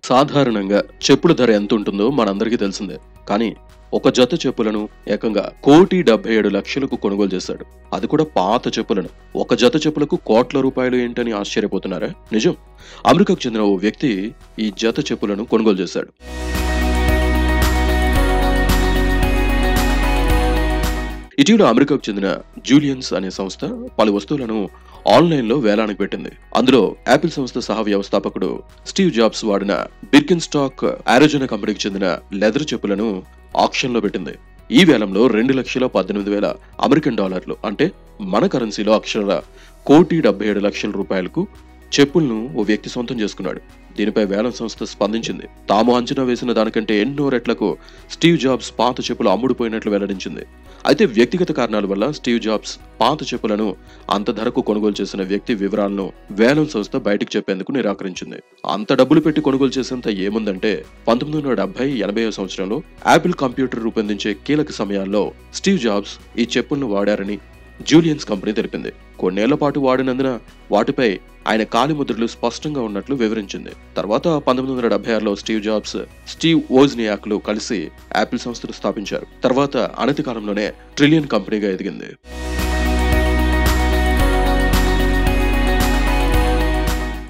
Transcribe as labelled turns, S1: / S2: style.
S1: సాధారణంగా చెప్పుల ధర ఎంత ఉంటుందో మనందరికీ తెలిసిందే కానీ ఒక జత చెప్పులను ఏకంగా కోటి డెబ్బై ఏడు లక్షలకు కొనుగోలు చేశాడు అది కూడా పాత చెప్పులను ఒక జత చెప్పులకు కోట్ల రూపాయలు ఏంటని ఆశ్చర్యపోతున్నారా నిజం అమెరికాకు చెందిన ఓ వ్యక్తి ఈ జత చెప్పులను కొనుగోలు చేశాడు ఇటీవల అమెరికాకు చెందిన జూలియన్స్ అనే సంస్థ పలు వస్తువులను ఆన్లైన్లో వేలానికి పెట్టింది అందులో యాపిల్ సంస్థ సహ వ్యవస్థాపకుడు స్టీవ్ జాబ్స్ వాడిన బిర్కిన్ స్టాక్ ఆరోజన కంపెనీకి చెందిన లెదర్ చెప్పులను ఆక్షన్లో పెట్టింది ఈ వేలంలో రెండు లక్షల పద్దెనిమిది వేల అమెరికన్ డాలర్లు అంటే మన కరెన్సీలో అక్షరాల కోటి డెబ్బై ఏడు లక్షల రూపాయలకు చెప్పులను ఓ వ్యక్తి సొంతం చేసుకున్నాడు దీనిపై వేలం సంస్థ స్పందించింది తాము అంచనా వేసిన దానికంటే ఎన్నో రెట్లకు స్టీవ్ జాబ్స్ పాత చెప్పులు అమ్ముడుపోయినట్లు వెల్లడించింది అయితే వ్యక్తిగత కారణాల వల్ల స్టీవ్ జాబ్స్ పాత చెప్పులను అంత ధరకు కొనుగోలు చేసిన వ్యక్తి వివరాలను వేలం సంస్థ బయటకు చెప్పేందుకు నిరాకరించింది అంత డబ్బులు పెట్టి కొనుగోలు చేసేంత ఏముందంటే పంతొమ్మిది వందల డెబ్బై ఎనభై సంవత్సరంలో యాపిల్ కంప్యూటర్ రూపొందించే కీలక సమయాల్లో స్టీవ్ జాబ్స్ ఈ చెప్పులను వాడారని జూలియన్స్ కంపెనీ తెలిపింది కొన్నేళ్ల పాటు వాడినందున వాటిపై ఆయన కాలిముద్రలు స్పష్టంగా ఉన్నట్లు వివరించింది తర్వాత పంతొమ్మిది వందల డెబ్బై ఆరులో స్టీవ్ జాబ్స్ స్టీవ్ ఓజ్నియాక్లు కలిసి యాపిల్ సంస్థను స్థాపించారు తర్వాత అనతి కాలంలోనే ట్రిలియన్ కంపెనీగా ఎదిగింది